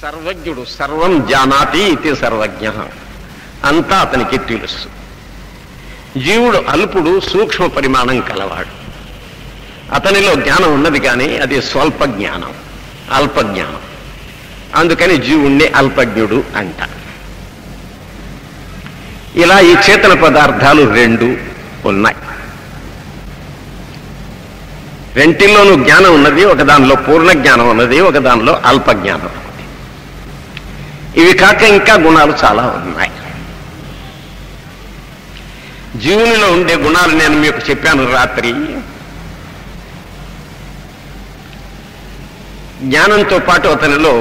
సర్వజ్ఞుడు సర్వం జానాతి ఇది సర్వజ్ఞ అంతా అతనికి తెలుసు జీవుడు అల్పుడు సూక్ష్మ పరిమాణం కలవాడు అతనిలో జ్ఞానం ఉన్నది కానీ అది స్వల్ప జ్ఞానం అల్ప జ్ఞానం అందుకని జీవుణ్ణి అల్పజ్ఞుడు అంట ఇలా ఈ చేతన పదార్థాలు రెండు ఉన్నాయి రెంటిల్లోనూ జ్ఞానం ఉన్నది ఒక దానిలో పూర్ణ జ్ఞానం ఉన్నది ఒక దానిలో అల్ప జ్ఞానం ఉన్నది ఇవి కాక ఇంకా గుణాలు చాలా ఉన్నాయి జీవునిలో ఉండే గుణాలు నేను మీకు చెప్పాను రాత్రి జ్ఞానంతో పాటు అతనిలో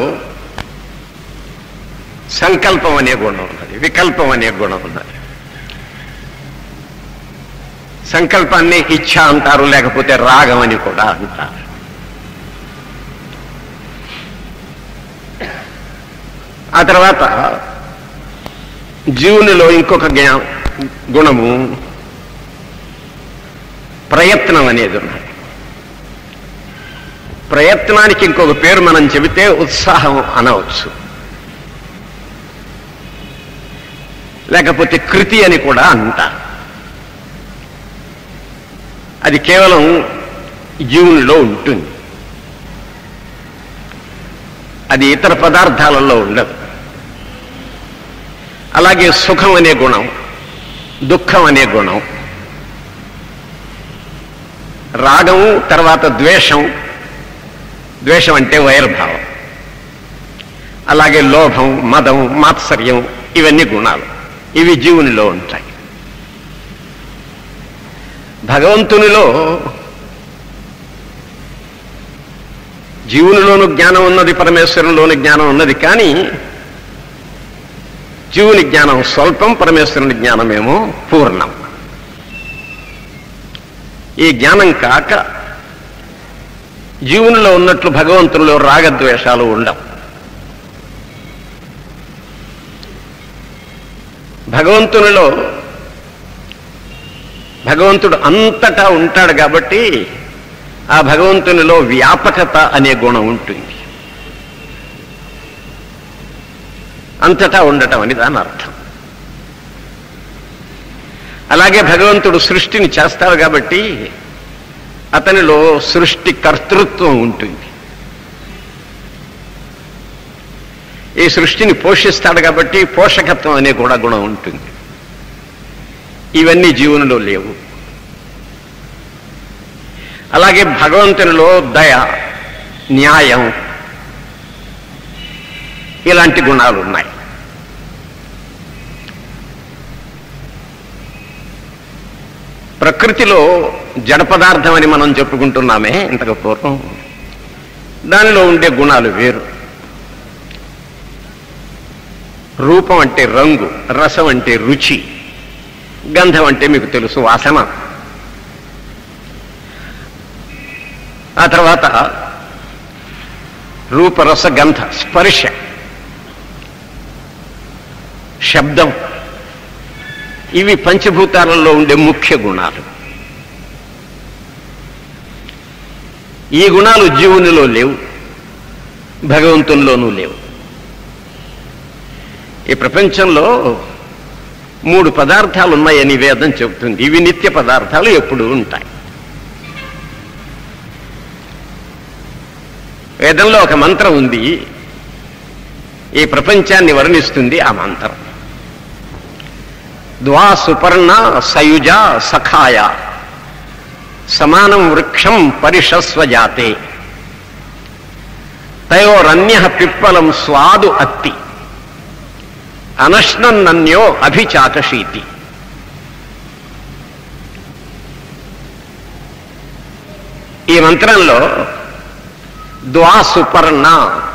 సంకల్పం అనే గుణం ఉన్నది వికల్పం అనే గుణం ఉన్నది సంకల్పాన్ని ఇచ్ఛ అంటారు లేకపోతే రాగం అని కూడా అంటారు ఆ తర్వాత జీవునిలో ఇంకొక జ్ఞా గుణము ప్రయత్నం అనేది ఉన్నది ప్రయత్నానికి ఇంకొక పేరు మనం చెబితే ఉత్సాహం అనవచ్చు లేకపోతే కృతి అని కూడా అంటారు అది కేవలం జీవునిలో ఉంటుంది అది ఇతర పదార్థాలలో ఉండదు అలాగే సుఖం అనే గుణం దుఃఖం అనే గుణం రాగం తర్వాత ద్వేషం ద్వేషం అంటే వైర్భావం అలాగే లోభం మదం మాత్సర్యం ఇవన్నీ గుణాలు ఇవి జీవునిలో ఉంటాయి భగవంతునిలో జీవునిలోను జ్ఞానం ఉన్నది పరమేశ్వరునిలోని జ్ఞానం ఉన్నది కానీ జీవుని జ్ఞానం స్వల్పం పరమేశ్వరుని జ్ఞానమేమో పూర్ణం ఈ జ్ఞానం కాక జీవునిలో ఉన్నట్లు భగవంతునిలో రాగద్వేషాలు ఉండవు భగవంతునిలో భగవంతుడు అంతటా ఉంటాడు కాబట్టి ఆ భగవంతునిలో వ్యాపకత అనే గుణం ఉంటుంది అంతటా ఉండటం అని దాని అర్థం అలాగే భగవంతుడు సృష్టిని చేస్తాడు కాబట్టి అతనిలో సృష్టి కర్తృత్వం ఉంటుంది ఈ సృష్టిని పోషిస్తాడు కాబట్టి పోషకత్వం అనే కూడా గుణం ఉంటుంది ఇవన్నీ జీవనంలో లేవు అలాగే భగవంతునిలో దయ న్యాయం ఇలాంటి గుణాలు ఉన్నాయి ప్రకృతిలో జడ పదార్థం అని మనం చెప్పుకుంటున్నామే ఇంతకు పూర్వం దానిలో ఉండే గుణాలు వేరు రూపం అంటే రంగు రసం అంటే రుచి గంధం అంటే మీకు తెలుసు వాసన ఆ తర్వాత రూపరస గంధ స్పర్శ శబ్దం ఇవి పంచభూతాలలో ఉండే ముఖ్య గుణాలు ఈ గుణాలు జీవునిలో లేవు భగవంతునిలోనూ లేవు ఈ ప్రపంచంలో మూడు పదార్థాలు ఉన్నాయని వేదం చెబుతుంది ఇవి నిత్య పదార్థాలు ఎప్పుడూ ఉంటాయి వేదంలో ఒక మంత్రం ఉంది ఈ ప్రపంచాన్ని వర్ణిస్తుంది ఆ మంత్రం ద్వా సుపర్ణ సయుజ సఖాయ సమానం వృక్షం పరిషస్వజాతే తయోరన్య పిప్పలం స్వాదు అత్తి అనశ్నన్నన్యో అభిచాకషీతి ఈ మంత్రంలో ద్వా సుపర్ణ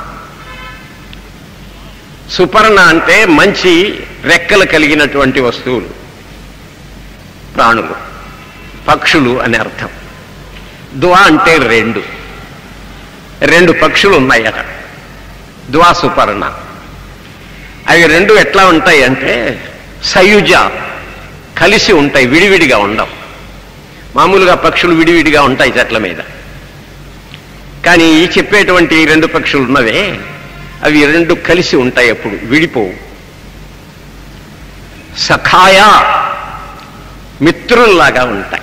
సుపర్ణ అంటే మంచి రెక్కలు కలిగినటువంటి వస్తువులు ప్రాణులు పక్షులు అని అర్థం ద్వా అంటే రెండు రెండు పక్షులు ఉన్నాయి అక్కడ ద్వా సుపర్ణ అవి రెండు ఎట్లా ఉంటాయి అంటే సయుజ కలిసి ఉంటాయి విడివిడిగా ఉండవు మామూలుగా పక్షులు విడివిడిగా ఉంటాయి చెట్ల మీద కానీ ఈ చెప్పేటువంటి ఈ రెండు పక్షులు ఉన్నవే అవి రెండు కలిసి ఉంటాయి అప్పుడు విడిపోవు సఖాయ మిత్రుల్లాగా ఉంటాయి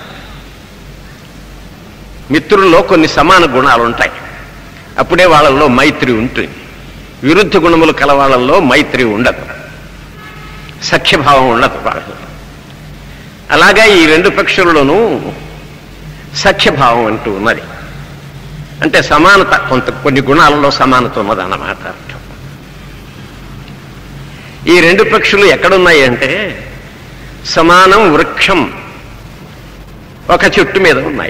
మిత్రుల్లో కొన్ని సమాన గుణాలు ఉంటాయి అప్పుడే వాళ్ళల్లో మైత్రి ఉంటుంది విరుద్ధ గుణములు కల వాళ్ళల్లో మైత్రి ఉండదు సఖ్యభావం ఉండదు వాళ్ళలో అలాగా ఈ రెండు పక్షుల్లోనూ సఖ్యభావం అంటూ ఉన్నది అంటే సమానత కొంత కొన్ని గుణాలలో సమానత ఉన్నదన్నమాట అర్థం ఈ రెండు పక్షులు ఎక్కడున్నాయి అంటే సమానం వృక్షం ఒక చెట్టు మీద ఉన్నాయి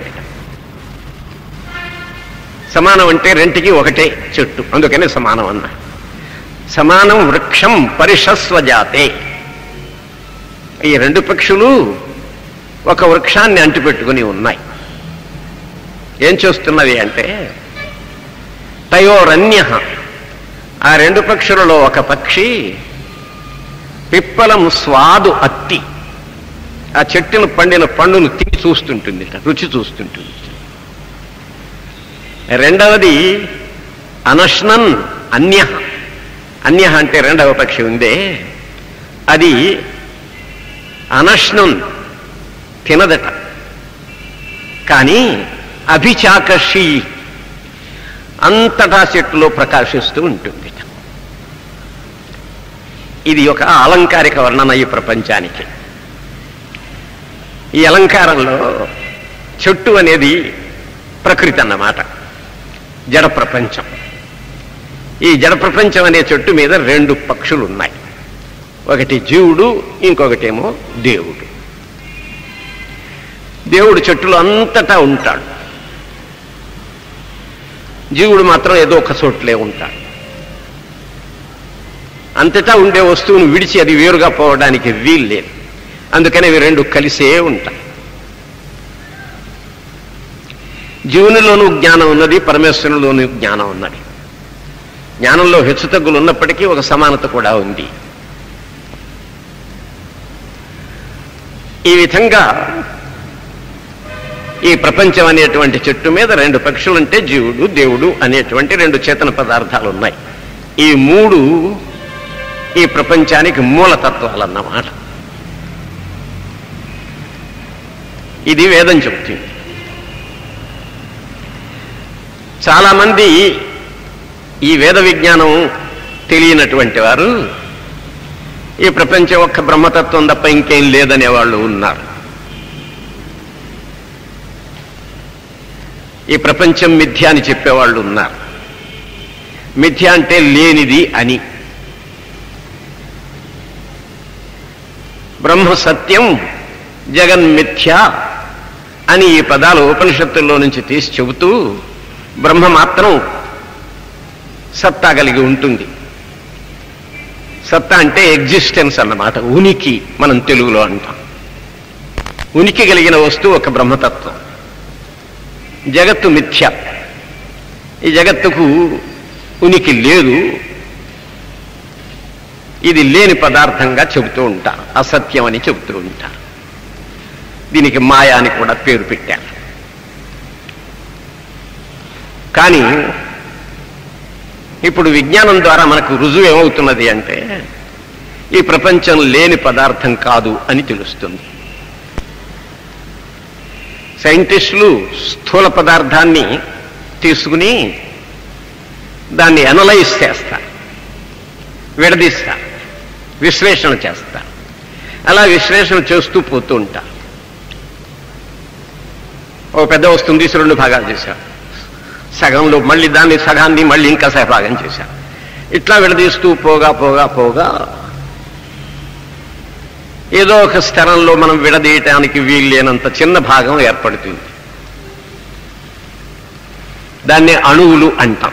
సమానం అంటే రెంటికి ఒకటే చెట్టు అందుకని సమానం అన్నా సమానం వృక్షం పరిషస్వజాతే ఈ రెండు పక్షులు ఒక వృక్షాన్ని అంటిపెట్టుకుని ఉన్నాయి ఏం చేస్తున్నది అంటే తయోరన్య ఆ రెండు పక్షులలో ఒక పక్షి పిప్పలం స్వాదు అత్తి ఆ చెట్టును పండిన పండును తిని చూస్తుంటుంది రుచి చూస్తుంటుంది రెండవది అనశ్నన్ అన్య అన్య అంటే రెండవ పక్షి ఉందే అది అనశ్నన్ తినదట కానీ అభిచాకర్షి అంతటా చెట్టులో ప్రకాశిస్తూ ఉంటుంది ఇది ఒక అలంకారిక వర్ణన ఈ ప్రపంచానికి ఈ అలంకారంలో చెట్టు అనేది ప్రకృతి అన్నమాట జడ ప్రపంచం ఈ జడ ప్రపంచం అనే చెట్టు మీద రెండు పక్షులు ఉన్నాయి ఒకటి జీవుడు ఇంకొకటేమో దేవుడు దేవుడు చెట్టులో అంతటా ఉంటాడు జీవుడు మాత్రం ఏదో ఒక చోట్లే ఉంటాడు అంతటా ఉండే వస్తువును విడిచి అది వేరుగా పోవడానికి వీలు లేదు అందుకని ఇవి రెండు కలిసే ఉంటాయి జీవునిలోనూ జ్ఞానం ఉన్నది పరమేశ్వరునిలోనూ జ్ఞానం ఉన్నది జ్ఞానంలో హెచ్చుతగ్గులు ఉన్నప్పటికీ ఒక సమానత కూడా ఉంది ఈ విధంగా ఈ ప్రపంచం అనేటువంటి చెట్టు మీద రెండు పక్షులుంటే జీవుడు దేవుడు అనేటువంటి రెండు చేతన పదార్థాలు ఉన్నాయి ఈ మూడు ఈ ప్రపంచానికి మూలతత్వాలన్నమాట ఇది వేదం చెబుతుంది చాలామంది ఈ వేద విజ్ఞానం తెలియనటువంటి వారు ఈ ప్రపంచం ఒక్క బ్రహ్మతత్వం తప్ప ఇంకేం లేదనే వాళ్ళు ఉన్నారు ఈ ప్రపంచం మిథ్య అని చెప్పేవాళ్ళు ఉన్నారు మిథ్య అంటే లేనిది అని బ్రహ్మ సత్యం జగన్మిథ్య అని ఈ పదాలు ఉపనిషత్తుల్లో నుంచి తీసి చెబుతూ బ్రహ్మ మాత్రం సత్తా కలిగి ఉంటుంది సత్తా అంటే ఎగ్జిస్టెన్స్ అన్నమాట ఉనికి మనం తెలుగులో అంటాం ఉనికి కలిగిన వస్తువు ఒక బ్రహ్మతత్వం జగత్తు మిథ్య ఈ జగత్తుకు ఉనికి లేదు ఇది లేని పదార్థంగా చెబుతూ ఉంటారు అసత్యం అని చెబుతూ ఉంటారు దీనికి మాయా అని కూడా పేరు పెట్టారు కానీ ఇప్పుడు విజ్ఞానం ద్వారా మనకు రుజువు ఏమవుతున్నది అంటే ఈ ప్రపంచం లేని పదార్థం కాదు అని తెలుస్తుంది సైంటిస్టులు స్థూల పదార్థాన్ని తీసుకుని దాన్ని అనలైజ్ చేస్తారు విడదీస్తారు విశ్లేషణ చేస్తారు అలా విశ్లేషణ చేస్తూ పోతూ ఉంటారు ఓ పెద్ద వస్తుంది తీసి రెండు భాగాలు చేశారు సగంలో మళ్ళీ దాన్ని సగాన్ని మళ్ళీ ఇంకా సగభాగం చేశారు ఇట్లా విడదీస్తూ పోగా పోగా పోగా ఏదో ఒక స్థలంలో మనం విడదీయటానికి వీల్లేనంత చిన్న భాగం ఏర్పడుతుంది దాన్ని అణువులు అంటాం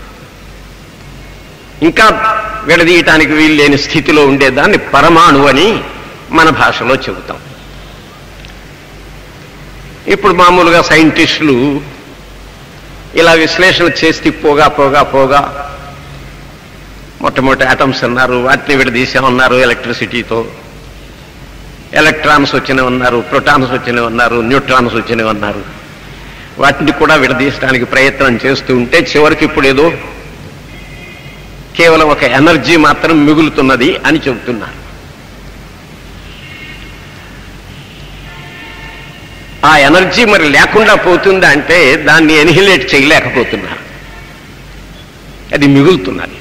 ఇంకా విడదీయటానికి వీల్లేని స్థితిలో ఉండేదాన్ని పరమాణు అని మన భాషలో చెబుతాం ఇప్పుడు మామూలుగా సైంటిస్టులు ఇలా విశ్లేషణ చేసి పోగా పోగా పోగా మొట్టమొదటి ఆటమ్స్ అన్నారు వాటిని విడదీసామన్నారు ఎలక్ట్రిసిటీతో ఎలక్ట్రాన్స్ వచ్చినవి ఉన్నారు ప్రోటాన్స్ వచ్చినవి ఉన్నారు న్యూట్రాన్స్ వచ్చినవి ఉన్నారు వాటిని కూడా విడదీయడానికి ప్రయత్నం చేస్తూ ఉంటే చివరికి ఇప్పుడు ఏదో కేవలం ఒక ఎనర్జీ మాత్రం మిగులుతున్నది అని చెబుతున్నారు ఆ ఎనర్జీ మరి లేకుండా పోతుందా అంటే దాన్ని ఎనిహిలేట్ చేయలేకపోతున్నారు అది మిగులుతున్నది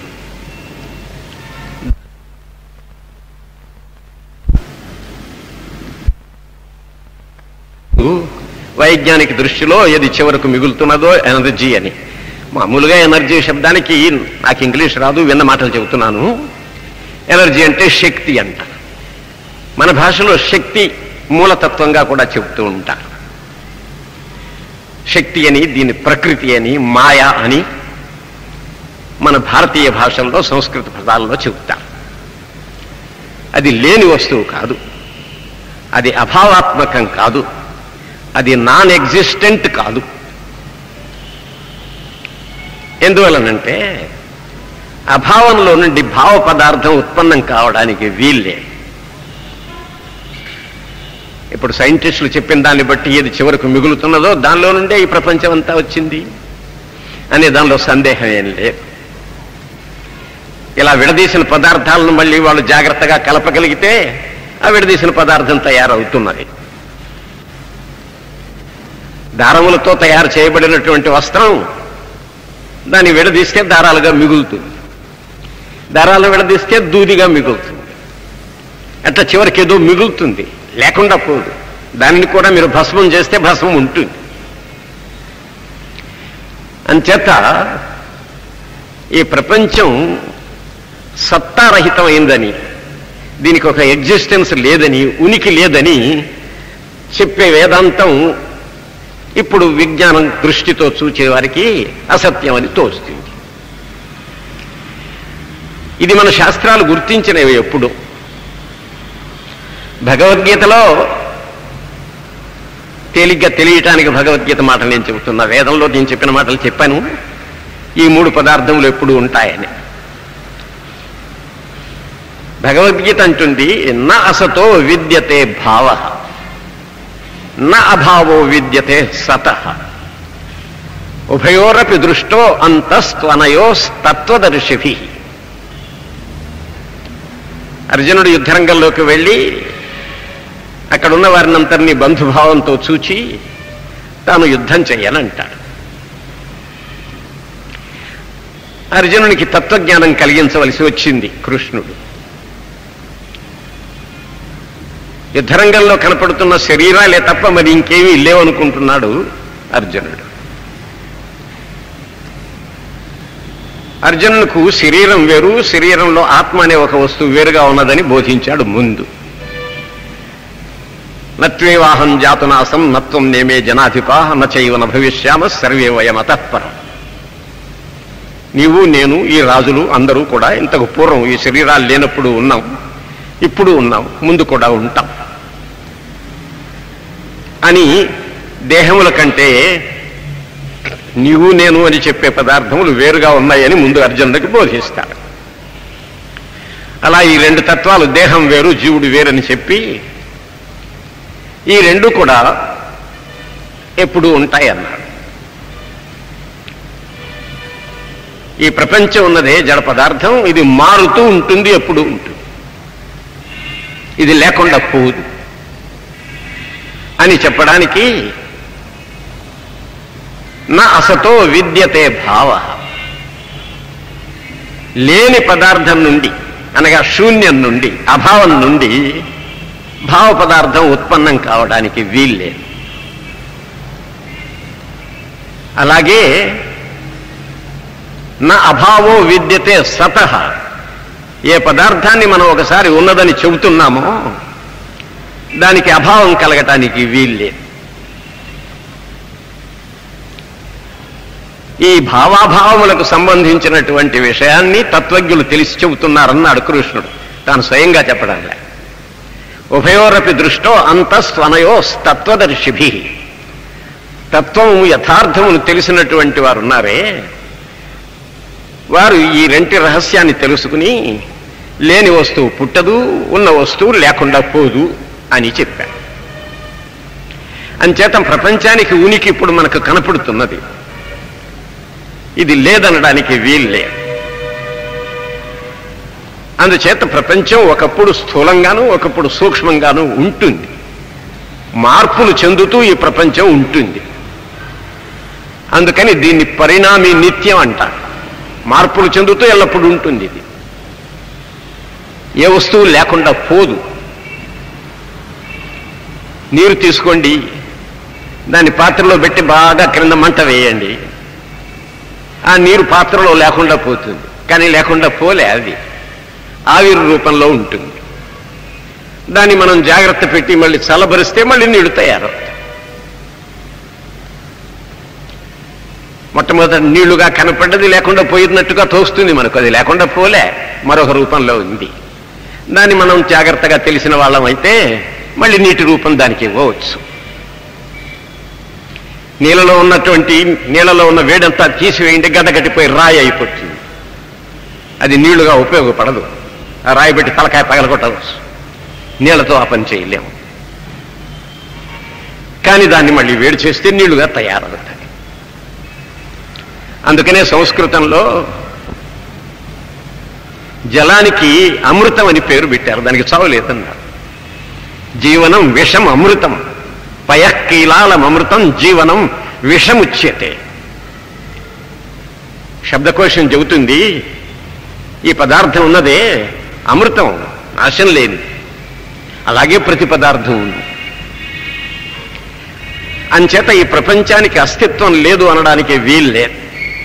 వైజ్ఞానిక దృష్టిలో ఏది చివరకు మిగులుతున్నదో ఎనర్జీ అని మామూలుగా ఎనర్జీ శబ్దానికి నాకు ఇంగ్లీష్ రాదు విన్న మాటలు చెబుతున్నాను ఎనర్జీ అంటే శక్తి అంట మన భాషలో శక్తి మూలతత్వంగా కూడా చెబుతూ ఉంటారు శక్తి అని దీని ప్రకృతి అని మాయ అని మన భారతీయ భాషల్లో సంస్కృత పదాల్లో చెబుతారు అది లేని వస్తువు కాదు అది అభావాత్మకం కాదు అది నాన్ ఎగ్జిస్టెంట్ కాదు ఎందువలనంటే అభావంలో నుండి భావ పదార్థం ఉత్పన్నం కావడానికి వీల్లే ఇప్పుడు సైంటిస్టులు చెప్పిన దాన్ని బట్టి ఏది చివరకు మిగులుతున్నదో దానిలో నుండే ఈ ప్రపంచం అంతా వచ్చింది అనే దానిలో సందేహం ఏం లేదు ఇలా విడదీసిన పదార్థాలను మళ్ళీ వాళ్ళు జాగ్రత్తగా కలపగలిగితే ఆ విడదీసిన పదార్థం తయారవుతున్నది దారములతో తయారు చేయబడినటువంటి వస్త్రం దాన్ని విడదీస్తే దారాలుగా మిగులుతుంది దారాలు విడదీస్తే దూదిగా మిగులుతుంది అట్లా చివరికి ఏదో మిగులుతుంది లేకుండా పోదు దానిని కూడా మీరు భస్మం చేస్తే భస్మం ఉంటుంది అంచేత ఈ ప్రపంచం సత్తారహితమైందని దీనికి ఒక ఎగ్జిస్టెన్స్ లేదని ఉనికి లేదని చెప్పే వేదాంతం ఇప్పుడు విజ్ఞానం దృష్టితో చూచే వారికి అసత్యం అని తోస్తుంది ఇది మన శాస్త్రాలు గుర్తించినవి ఎప్పుడు భగవద్గీతలో తేలిగ్గా తెలియటానికి భగవద్గీత మాటలు నేను చెబుతున్నా వేదంలో నేను చెప్పిన మాటలు చెప్పాను ఈ మూడు పదార్థములు ఎప్పుడు ఉంటాయని భగవద్గీత అంటుంది నా అసతో విద్యతే భావ నా అభావో విద్యతే సత ఉభయోరపి దృష్టో అంతస్త్వనయోస్తత్వదర్శిభి అర్జునుడు యుద్ధరంగంలోకి వెళ్ళి అక్కడున్న వారినంతరినీ బంధుభావంతో చూచి తాను యుద్ధం చెయ్యనంటాడు అర్జునునికి తత్వజ్ఞానం కలిగించవలసి వచ్చింది కృష్ణుడు యుద్ధరంగంలో కనపడుతున్న శరీరాలే తప్ప మరి ఇంకేమీ లేవనుకుంటున్నాడు అర్జునుడు అర్జునుకు శరీరం వేరు శరీరంలో ఆత్మ అనే ఒక వస్తువు వేరుగా ఉన్నదని బోధించాడు ముందు నత్వేవాహం జాతునాసం నత్వం నేమే జనాధిపా నచైవన భవిష్యామ సర్వే వయమతఃపరం నీవు నేను ఈ రాజులు అందరూ కూడా ఇంతకు పూర్వం ఈ శరీరాలు లేనప్పుడు ఉన్నాం ఇప్పుడు ఉన్నాం ముందు కూడా ఉంటాం అని దేహముల కంటే నీవు నేను అని చెప్పే పదార్థములు వేరుగా ఉన్నాయని ముందు అర్జునుడికి బోధిస్తాడు అలా ఈ రెండు తత్వాలు దేహం వేరు జీవుడు వేరని చెప్పి ఈ రెండు కూడా ఎప్పుడు ఉంటాయి అన్నాడు ఈ ప్రపంచం ఉన్నదే జడ పదార్థం ఇది మారుతూ ఉంటుంది ఎప్పుడు ఉంటుంది ఇది లేకుండా పోదు అని చెప్పడానికి నా అసతో విద్యతే భావ లేని పదార్థం నుండి అనగా శూన్యం నుండి అభావం నుండి భావ పదార్థం ఉత్పన్నం కావడానికి వీల్లేదు అలాగే నా అభావో విద్యతే సత ఏ పదార్థాన్ని మనం ఒకసారి ఉన్నదని చెబుతున్నామో దానికి అభావం కలగటానికి వీల్లేదు ఈ భావాభావములకు సంబంధించినటువంటి విషయాన్ని తత్వజ్ఞులు తెలిసి చెబుతున్నారన్నాడు కృష్ణుడు తాను స్వయంగా చెప్పడంలే ఉభయోరపి దృష్టో అంతస్వనయో తత్వదర్శిభి తత్వము యథార్థమును తెలిసినటువంటి వారు ఉన్నారే వారు ఈ రెంటి రహస్యాన్ని తెలుసుకుని లేని వస్తువు పుట్టదు ఉన్న వస్తువు లేకుండా పోదు అని చెప్పారు అంచేత ప్రపంచానికి ఉనికి ఇప్పుడు మనకు కనపడుతున్నది ఇది లేదనడానికి వీల్లేదు అందుచేత ప్రపంచం ఒకప్పుడు స్థూలంగాను ఒకప్పుడు సూక్ష్మంగాను ఉంటుంది మార్పులు చెందుతూ ఈ ప్రపంచం ఉంటుంది అందుకని దీన్ని పరిణామి నిత్యం అంటారు మార్పులు చెందుతూ ఎల్లప్పుడూ ఉంటుంది ఇది ఏ వస్తువు లేకుండా పోదు నీరు తీసుకోండి దాన్ని పాత్రలో పెట్టి బాగా క్రింద మంట వేయండి ఆ నీరు పాత్రలో లేకుండా పోతుంది కానీ లేకుండా పోలే అది ఆవిరి రూపంలో ఉంటుంది దాన్ని మనం జాగ్రత్త పెట్టి మళ్ళీ చల్లబరిస్తే మళ్ళీ నీళ్లు తయారవుతాయి మొట్టమొదటి నీళ్లుగా కనపడ్డది లేకుండా పోయినట్టుగా తోస్తుంది మనకు అది లేకుండా పోలే మరొక రూపంలో ఉంది దాన్ని మనం జాగ్రత్తగా తెలిసిన వాళ్ళం అయితే మళ్ళీ నీటి రూపం దానికి ఇవ్వవచ్చు నీళ్ళలో ఉన్నటువంటి నీళ్ళలో ఉన్న వేడంతా తీసివేయండి గడ్డగట్టిపోయి రాయి అయిపోతుంది అది నీళ్లుగా ఉపయోగపడదు ఆ రాయి పెట్టి తలకాయ పగలగొట్టవచ్చు నీళ్లతో ఆ పని చేయలేము కానీ దాన్ని మళ్ళీ వేడి చేస్తే నీళ్లుగా తయారవుతాయి అందుకనే సంస్కృతంలో జలానికి అమృతం అని పేరు పెట్టారు దానికి చావలేదన్నారు జీవనం విషం అమృతం పయఃకీలాలం అమృతం జీవనం విషముచ్యతే శబ్దకోశం చెబుతుంది ఈ పదార్థం ఉన్నదే అమృతం నాశం లేని అలాగే ప్రతి పదార్థం ఉంది అంచేత ఈ ప్రపంచానికి అస్తిత్వం లేదు అనడానికి వీలు లేదు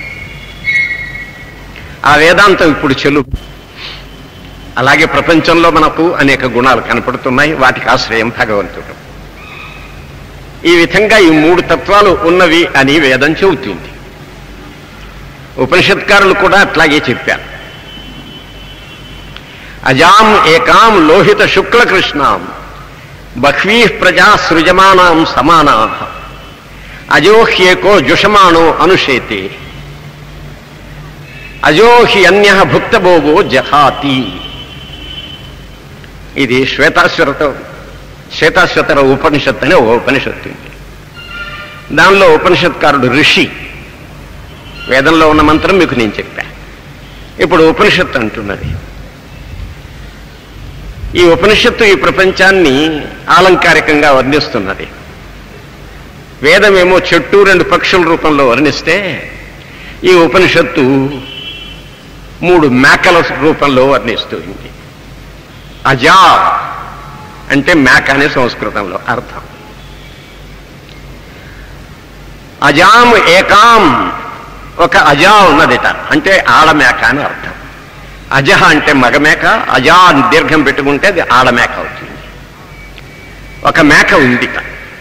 ఆ వేదాంతం ఇప్పుడు చెలు అలాగే ప్రపంచంలో మనకు అనేక గుణాలు కనపడుతున్నాయి వాటికి ఆశ్రయం భగవంతుడు ఈ విధంగా ఈ మూడు తత్వాలు ఉన్నవి అని వేదం చెబుతుంది ఉపనిషత్కారులు కూడా అట్లాగే చెప్పారు అజాం ఏకాం లోహిత శుక్ల కృష్ణాం బహ్వీ ప్రజా సృజమానాం సమానా అజోహ్యేకో జుషమాణో అనుషేతే అజోహి అన్య భుక్తభోగో జహాతి ఇది శ్వేతాశ్వరతో శ్వేతాశ్వతర ఉపనిషత్ అనే ఓ ఉపనిషత్తు ఉంది దానిలో ఉపనిషత్కారుడు ఋషి వేదంలో ఉన్న మంత్రం మీకు నేను చెప్పా ఇప్పుడు ఉపనిషత్తు అంటున్నది ఈ ఉపనిషత్తు ఈ ప్రపంచాన్ని ఆలంకారికంగా వర్ణిస్తున్నది వేదమేమో చెట్టు రెండు పక్షుల రూపంలో వర్ణిస్తే ఈ ఉపనిషత్తు మూడు మేకల రూపంలో వర్ణిస్తుంది అజా అంటే మేక అనే సంస్కృతంలో అర్థం అజాం ఏకాం ఒక అజా ఉన్నదిట అంటే ఆడమేక అని అర్థం అజహ అంటే మగమేక అజా అని దీర్ఘం పెట్టుకుంటే అది ఆడమేక అవుతుంది ఒక మేక ఉంది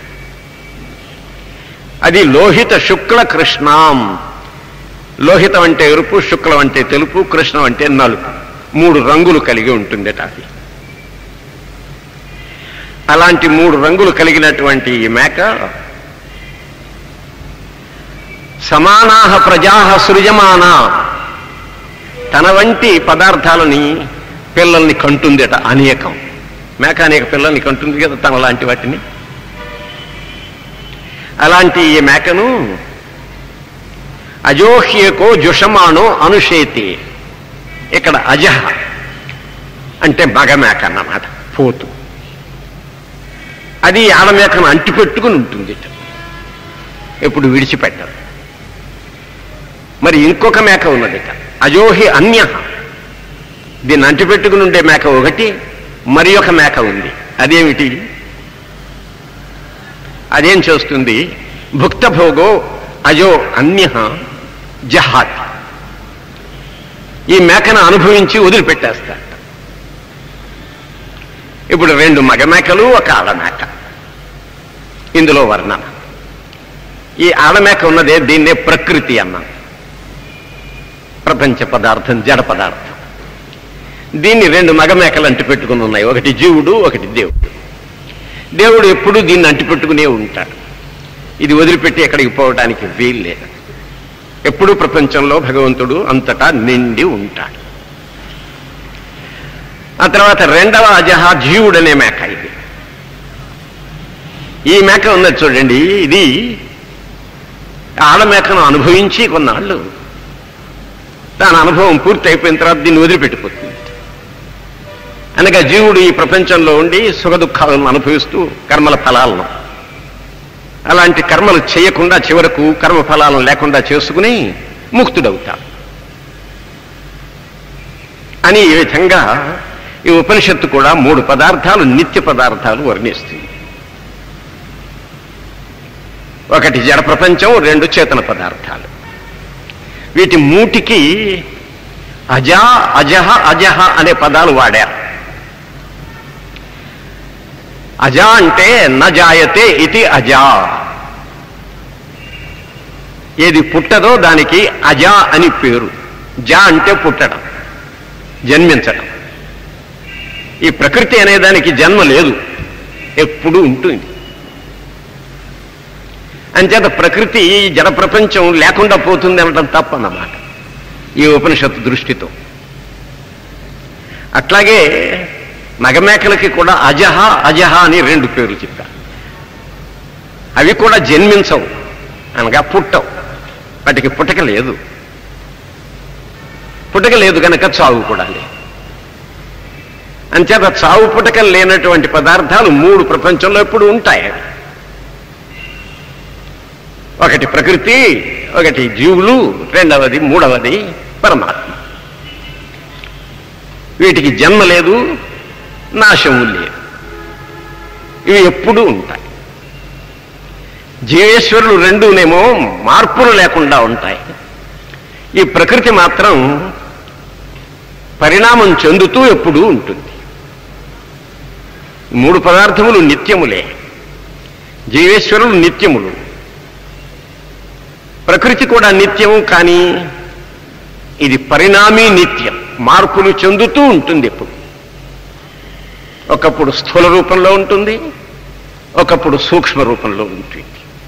అది లోహిత శుక్ల కృష్ణాం లోహితం అంటే ఎరుపు శుక్లం అంటే తెలుపు కృష్ణం అంటే నలుపు మూడు రంగులు కలిగి ఉంటుందట అది అలాంటి మూడు రంగులు కలిగినటువంటి ఈ మేక సమానాహ ప్రజాహ సృజమానా తన వంటి పదార్థాలని పిల్లల్ని కంటుందట అనేకం మేక అనేక పిల్లల్ని కంటుంది కదా తన లాంటి వాటిని అలాంటి ఈ మేకను అజోహ్యకో జుషమానో అనుషేతి ఇక్కడ అజహ అంటే మగమేక అన్నమాట పోతు అది ఆడమేకను అంటిపెట్టుకుని ఉంటుంది ఎప్పుడు విడిచిపెట్టదు మరి ఇంకొక మేక ఉన్నది ఇక అజోహి అన్య దీన్ని అంటిపెట్టుకుని ఉండే మేక ఒకటి మరి ఒక మేక ఉంది అదేమిటి అదేం చేస్తుంది భుక్తభోగో అజో అన్య జహాత్ ఈ మేకను అనుభవించి వదిలిపెట్టేస్తాడు ఇప్పుడు రెండు మగమేకలు ఒక ఆడమేక ఇందులో వర్ణన ఈ ఆడమేక ఉన్నదే దీన్నే ప్రకృతి అన్నాం ప్రపంచ పదార్థం జడ పదార్థం దీన్ని రెండు మగమేకలు అంటిపెట్టుకుని ఉన్నాయి ఒకటి జీవుడు ఒకటి దేవుడు దేవుడు ఎప్పుడూ దీన్ని అంటిపెట్టుకునే ఉంటాడు ఇది వదిలిపెట్టి ఎక్కడికి పోవడానికి వీలు లేదు ఎప్పుడూ ప్రపంచంలో భగవంతుడు అంతటా నిండి ఉంటాడు ఆ తర్వాత రెండవ అజహ జీవుడనే మేక ఇది ఈ మేక ఉన్నది చూడండి ఇది ఆడమేకను అనుభవించి కొన్నాళ్ళు దాని అనుభవం పూర్తి అయిపోయిన తర్వాత దీన్ని వదిలిపెట్టిపోతుంది అనగా జీవుడు ఈ ప్రపంచంలో ఉండి సుఖ దుఃఖాలను అనుభవిస్తూ కర్మల ఫలాలను అలాంటి కర్మలు చేయకుండా చివరకు కర్మ ఫలాలను లేకుండా చేసుకుని ముక్తుడవుతాడు అని ఈ విధంగా ఈ ఉపనిషత్తు కూడా మూడు పదార్థాలు నిత్య పదార్థాలు వర్ణిస్తుంది ఒకటి జడ ప్రపంచం రెండు చేతన పదార్థాలు వీటి మూటికి అజా అజహ అజహ అనే పదాలు వాడారు అజా అంటే నజాయతే ఇది అజా ఏది పుట్టదో దానికి అజా అని పేరు జా అంటే పుట్టడం జన్మించడం ఈ ప్రకృతి అనే దానికి జన్మ లేదు ఎప్పుడూ ఉంటుంది అంచేత ప్రకృతి ఈ జడ ప్రపంచం లేకుండా పోతుంది అనడం తప్పన్నమాట ఈ ఉపనిషత్తు దృష్టితో అట్లాగే నగమేకలకి కూడా అజహ అజహ అని రెండు పేర్లు చెప్పారు అవి కూడా జన్మించవు అనగా పుట్టవు వాటికి పుట్టక లేదు పుట్టక లేదు కనుక చావు కూడా లేదు అంచేత చావు పుట్టక లేనటువంటి పదార్థాలు మూడు ప్రపంచంలో ఎప్పుడు ఉంటాయి అవి ఒకటి ప్రకృతి ఒకటి జీవులు రెండవది మూడవది పరమాత్మ వీటికి జన్మ లేదు నాశము లేదు ఇవి ఎప్పుడూ ఉంటాయి జీవేశ్వరులు రెండూనేమో మార్పులు లేకుండా ఉంటాయి ఈ ప్రకృతి మాత్రం పరిణామం చెందుతూ ఎప్పుడూ ఉంటుంది మూడు పదార్థములు నిత్యములే జీవేశ్వరులు నిత్యములు ప్రకృతి కూడా నిత్యము కానీ ఇది పరిణామీ నిత్యం మార్పులు చెందుతూ ఉంటుంది ఎప్పుడు ఒకప్పుడు స్థూల రూపంలో ఉంటుంది ఒకప్పుడు సూక్ష్మ రూపంలో ఉంటుంది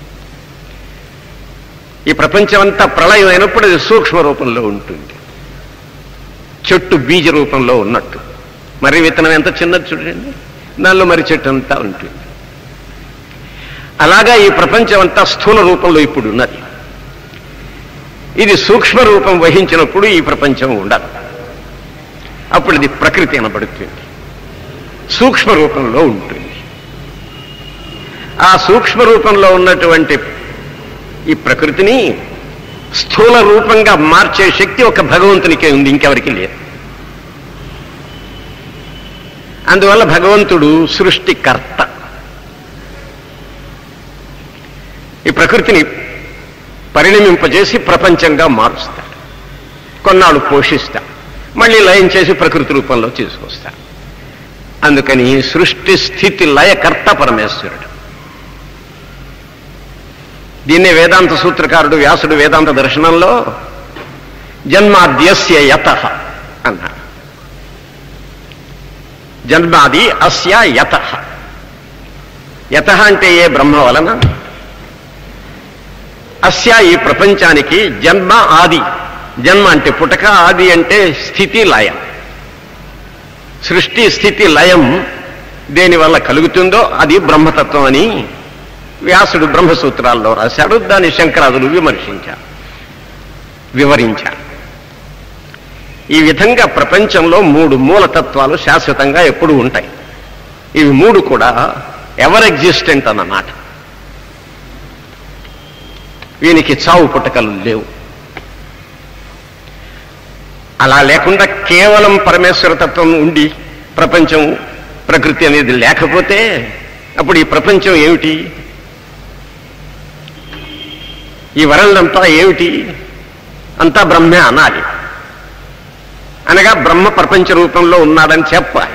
ఈ ప్రపంచమంతా ప్రళయం అయినప్పుడు అది సూక్ష్మ రూపంలో ఉంటుంది చెట్టు బీజ రూపంలో ఉన్నట్టు మరి విత్తనం ఎంత చిన్నది చూడండి దానిలో మరి చెట్టు అంతా ఉంటుంది అలాగా ఈ ప్రపంచం అంతా స్థూల రూపంలో ఇప్పుడు ఉన్నది ఇది సూక్ష్మ రూపం వహించినప్పుడు ఈ ప్రపంచం ఉండదు అప్పుడు ఇది ప్రకృతి అనబడుతుంది సూక్ష్మ రూపంలో ఉంటుంది ఆ సూక్ష్మ రూపంలో ఉన్నటువంటి ఈ ప్రకృతిని స్థూల రూపంగా మార్చే శక్తి ఒక భగవంతునికే ఉంది ఇంకెవరికి లేదు అందువల్ల భగవంతుడు సృష్టికర్త ఈ ప్రకృతిని పరిణమింపజేసి ప్రపంచంగా మారుస్తాడు కొన్నాళ్ళు పోషిస్తా మళ్ళీ లయం చేసి ప్రకృతి రూపంలో తీసుకొస్తా అందుకని సృష్టి స్థితి లయకర్త పరమేశ్వరుడు దీన్నే వేదాంత సూత్రకారుడు వ్యాసుడు వేదాంత దర్శనంలో జన్మాద్యస్య యత అన్నాడు జన్మాది అస్య యత యత అంటే ఏ బ్రహ్మ వలన అస్య ఈ ప్రపంచానికి జన్మ ఆది జన్మ అంటే పుటక ఆది అంటే స్థితి లయం సృష్టి స్థితి లయం దేని వల్ల కలుగుతుందో అది బ్రహ్మతత్వం అని వ్యాసుడు బ్రహ్మసూత్రాల్లో రాశాడు దాన్ని శంకరాదులు విమర్శించారు వివరించారు ఈ విధంగా ప్రపంచంలో మూడు మూలతత్వాలు శాశ్వతంగా ఎప్పుడూ ఉంటాయి ఇవి మూడు కూడా ఎవర్ ఎగ్జిస్టెంట్ అన్నమాట వీనికి చావు పుట్టకలు లేవు అలా లేకుండా కేవలం పరమేశ్వర తత్వం ఉండి ప్రపంచం ప్రకృతి అనేది లేకపోతే అప్పుడు ఈ ప్రపంచం ఏమిటి ఈ వరల్డంతా ఏమిటి అంతా బ్రహ్మే అనాలి అనగా బ్రహ్మ ప్రపంచ రూపంలో ఉన్నాడని చెప్పాలి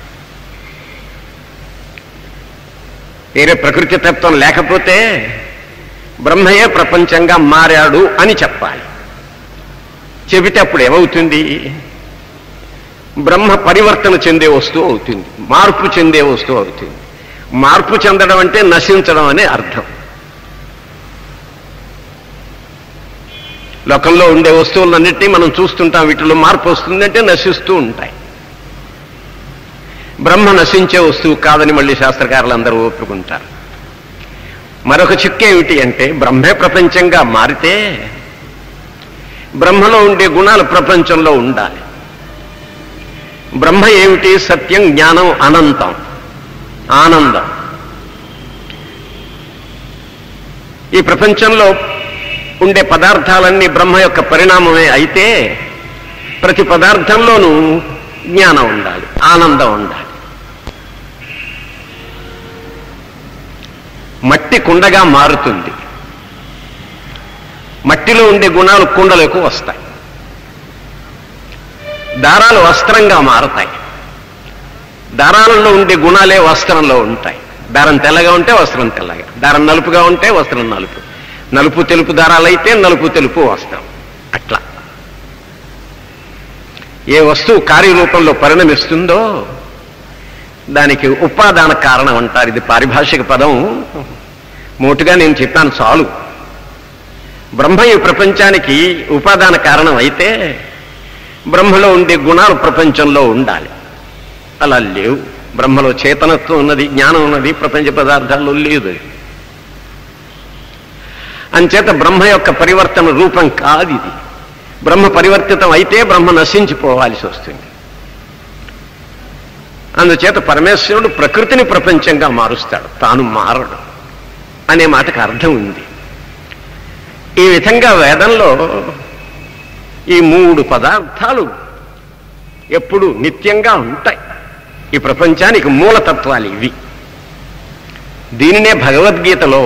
వేరే ప్రకృతి తత్వం లేకపోతే బ్రహ్మయే ప్రపంచంగా మారాడు అని చెప్పాలి చెబితే అప్పుడు ఏమవుతుంది బ్రహ్మ పరివర్తన చెందే వస్తువు అవుతుంది మార్పు చెందే వస్తువు అవుతుంది మార్పు చెందడం అంటే నశించడం అనే అర్థం లోకంలో ఉండే వస్తువులన్నింటినీ మనం చూస్తుంటాం వీటిలో మార్పు వస్తుందంటే నశిస్తూ ఉంటాయి బ్రహ్మ నశించే వస్తువు కాదని మళ్ళీ శాస్త్రకారులు అందరూ ఒప్పుకుంటారు మరొక చిక్కు ఏమిటి అంటే బ్రహ్మే ప్రపంచంగా మారితే బ్రహ్మలో ఉండే గుణాలు ప్రపంచంలో ఉండాలి బ్రహ్మ ఏమిటి సత్యం జ్ఞానం అనంతం ఆనందం ఈ ప్రపంచంలో ఉండే పదార్థాలన్నీ బ్రహ్మ యొక్క పరిణామమే అయితే ప్రతి పదార్థంలోనూ జ్ఞానం ఉండాలి ఆనందం ఉండాలి మట్టి కుండగా మారుతుంది మట్టిలో ఉండే గుణాలు కుండలకు వస్తాయి దారాలు వస్త్రంగా మారతాయి దారాలలో ఉండే గుణాలే వస్త్రంలో ఉంటాయి దారం తెల్లగా ఉంటే వస్త్రం తెల్లగా దారం నలుపుగా ఉంటే వస్త్రం నలుపు నలుపు తెలుపు దారాలైతే నలుపు తెలుపు వస్త్రం అట్లా ఏ వస్తువు కార్యరూపంలో పరిణమిస్తుందో దానికి ఉపాదాన కారణం అంటారు ఇది పారిభాషిక పదం మోటుగా నేను చెప్పాను చాలు బ్రహ్మ ఈ ప్రపంచానికి ఉపాదాన కారణం అయితే బ్రహ్మలో ఉండే గుణాలు ప్రపంచంలో ఉండాలి అలా లేవు బ్రహ్మలో చేతనత్వం ఉన్నది జ్ఞానం ఉన్నది ప్రపంచ పదార్థాల్లో లేదు అంచేత బ్రహ్మ యొక్క పరివర్తన రూపం కాదు ఇది బ్రహ్మ పరివర్తితం అయితే బ్రహ్మ నశించిపోవాల్సి వస్తుంది అందుచేత పరమేశ్వరుడు ప్రకృతిని ప్రపంచంగా మారుస్తాడు తాను మారడు అనే మాటకు అర్థం ఉంది ఈ విధంగా వేదంలో ఈ మూడు పదార్థాలు ఎప్పుడు నిత్యంగా ఉంటాయి ఈ ప్రపంచానికి మూలతత్వాలు ఇవి దీనినే భగవద్గీతలో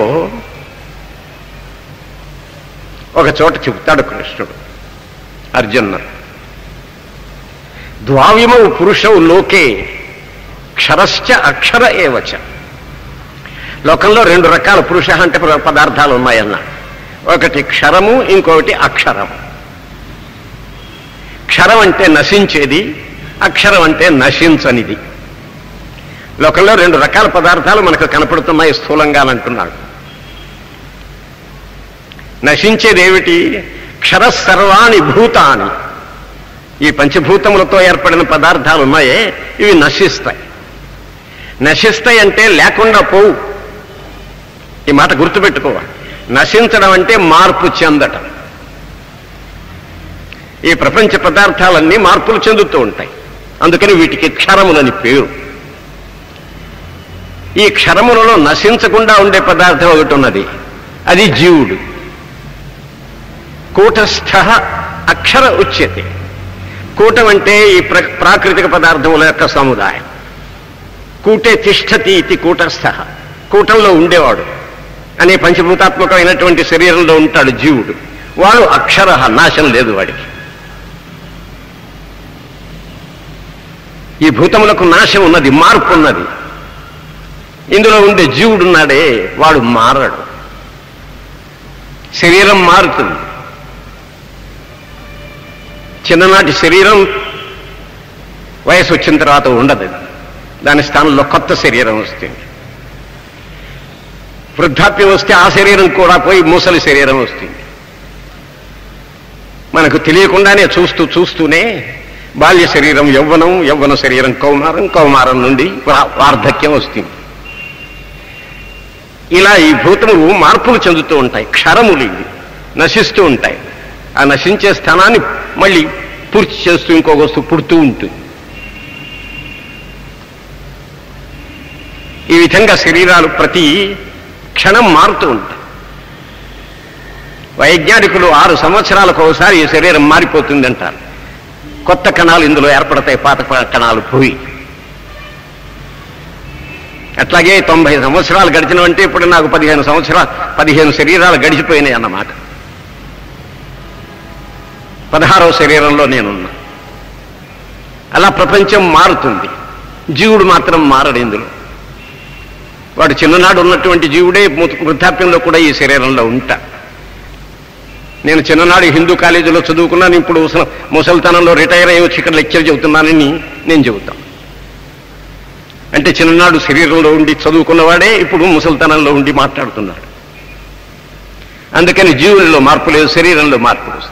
ఒక చోట చెబుతాడు కృష్ణుడు అర్జున ద్వావిమౌ పురుషౌ లోకే క్షరశ్చ అక్షర ఏవచ లోకంలో రెండు రకాల పురుష అంటే పదార్థాలు ఉన్నాయన్న ఒకటి క్షరము ఇంకొకటి అక్షరము క్షరం అంటే నశించేది అక్షరం అంటే నశించనిది లోకంలో రెండు రకాల పదార్థాలు మనకు కనపడుతున్నాయి స్థూలంగా అని అంటున్నాడు నశించేది ఏమిటి క్షర సర్వాణి భూతాని ఈ పంచభూతములతో ఏర్పడిన పదార్థాలు ఉన్నాయే ఇవి నశిస్తాయి నశిస్తాయి అంటే లేకుండా పోవు ఈ మాట గుర్తుపెట్టుకోవాలి నశించడం అంటే మార్పు చెందటం ఈ ప్రపంచ పదార్థాలన్నీ మార్పులు చెందుతూ ఉంటాయి అందుకని వీటికి క్షరములని పేరు ఈ క్షరములలో నశించకుండా ఉండే పదార్థం ఒకటి ఉన్నది అది జీవుడు కూటస్థ అక్షర ఉచ్యతే కూటం అంటే ఈ ప్ర ప్రాకృతిక పదార్థముల యొక్క సముదాయం కూటే తిష్టతి ఇది కూటస్థ కూటంలో ఉండేవాడు అనే పంచభూతాత్మకమైనటువంటి శరీరంలో ఉంటాడు జీవుడు వాడు అక్షర నాశం లేదు వాడికి ఈ భూతములకు నాశం ఉన్నది మార్పు ఉన్నది ఇందులో ఉండే జీవుడున్నాడే వాడు మారడు శరీరం మారుతుంది చిన్ననాటి శరీరం వయసు వచ్చిన తర్వాత ఉండదు దాని స్థానంలో కొత్త శరీరం వస్తుంది వృద్ధాప్యం వస్తే ఆ శరీరం కూడా పోయి ముసలి శరీరం వస్తుంది మనకు తెలియకుండానే చూస్తూ చూస్తూనే బాల్య శరీరం యవ్వనం యవ్వన శరీరం కౌమారం కౌమారం నుండి వా- వార్ధక్యం వస్తుంది ఇలా ఈ భూతములు మార్పులు చెందుతూ ఉంటాయి క్షరములు ఇవి నశిస్తూ ఉంటాయి ఆ నశించే స్థానాన్ని మళ్ళీ పూర్తి చేస్తూ ఇంకొక వస్తువు పుడుతూ ఉంటుంది ఈ విధంగా శరీరాలు ప్రతి క్షణం మారుతూ ఉంటాయి వైజ్ఞానికులు ఆరు సంవత్సరాలకు ఒకసారి ఈ శరీరం మారిపోతుంది అంటారు కొత్త కణాలు ఇందులో ఏర్పడతాయి పాత ప- కణాలు పోయి అట్లాగే తొంభై సంవత్సరాలు గడిచినవంటే ఇప్పుడు నాకు పదిహేను సంవత్సరాలు పదిహేను శరీరాలు గడిచిపోయినాయి అన్నమాట పదహారవ శరీరంలో నేనున్నా అలా ప్రపంచం మారుతుంది జీవుడు మాత్రం మారడు ఇందులో వాడు చిన్ననాడు ఉన్నటువంటి జీవుడే ము- వృద్ధాప్యంలో కూడా ఈ శరీరంలో ఉంటా నేను చిన్ననాడు హిందూ కాలేజీలో చదువుకున్నాను ఇప్పుడు ముసల- ముసలితనంలో రిటైర్ అయ్యి వచ్చి ఇక్కడ లెక్చర్ చెబుతున్నానని నేను చెబుతాను అంటే చిన్ననాడు శరీరంలో ఉండి చదువుకున్నవాడే ఇప్పుడు ముసలితనంలో ఉండి మాట్లాడుతున్నాడు అందుకని జీవుల్లో మార్పు లేదు శరీరంలో మార్పు వస్తుంది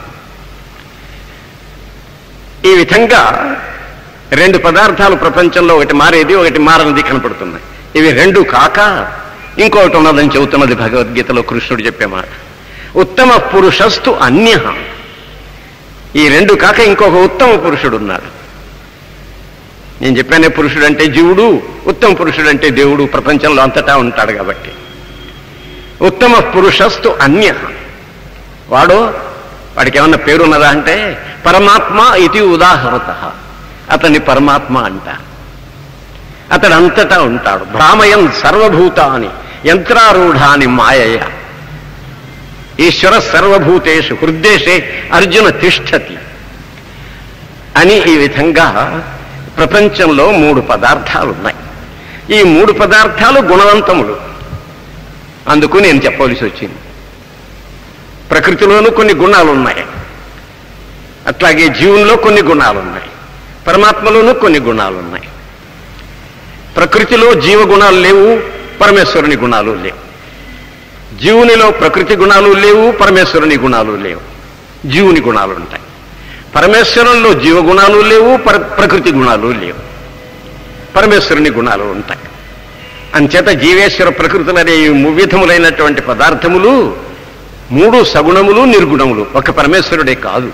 ఈ విధంగా రెండు పదార్థాలు ప్రపంచంలో ఒకటి మారేది ఒకటి మారనిది కనపడుతున్నాయి ఇవి రెండు కాక ఇంకొకటి ఉన్నదని చెబుతున్నది భగవద్గీతలో కృష్ణుడు చెప్పే మాట ఉత్తమ పురుషస్తు అన్య ఈ రెండు కాక ఇంకొక ఉత్తమ పురుషుడు ఉన్నాడు నేను చెప్పానే పురుషుడు అంటే జీవుడు ఉత్తమ పురుషుడు అంటే దేవుడు ప్రపంచంలో అంతటా ఉంటాడు కాబట్టి ఉత్తమ పురుషస్తు అన్య వాడు వాడికి ఏమన్నా పేరున్నదా అంటే పరమాత్మ ఇది ఉదాహరత అతన్ని పరమాత్మ అంటారు అతడు అంతటా ఉంటాడు భ్రామయం సర్వభూతాని యంత్రారూఢాని మాయయ ఈశ్వర సర్వభూతేషు హృద్దేశే అర్జున తిష్టతి అని ఈ విధంగా ప్రపంచంలో మూడు పదార్థాలు ఉన్నాయి ఈ మూడు పదార్థాలు గుణవంతములు అందుకు నేను చెప్పవలసి వచ్చింది ప్రకృతిలోనూ కొన్ని గుణాలు ఉన్నాయి అట్లాగే జీవుల్లో కొన్ని గుణాలు ఉన్నాయి పరమాత్మలోనూ కొన్ని గుణాలు ఉన్నాయి ప్రకృతిలో జీవ గుణాలు లేవు పరమేశ్వరుని గుణాలు లేవు జీవునిలో ప్రకృతి గుణాలు లేవు పరమేశ్వరుని గుణాలు లేవు జీవుని గుణాలు ఉంటాయి పరమేశ్వరంలో జీవ గుణాలు లేవు పర- ప్రకృతి గుణాలు లేవు పరమేశ్వరుని గుణాలు ఉంటాయి అంచేత జీవేశ్వర ప్రకృతులు అనే ఈ మువ్విధములైనటువంటి పదార్థములు మూడు సగుణములు నిర్గుణములు ఒక పరమేశ్వరుడే కాదు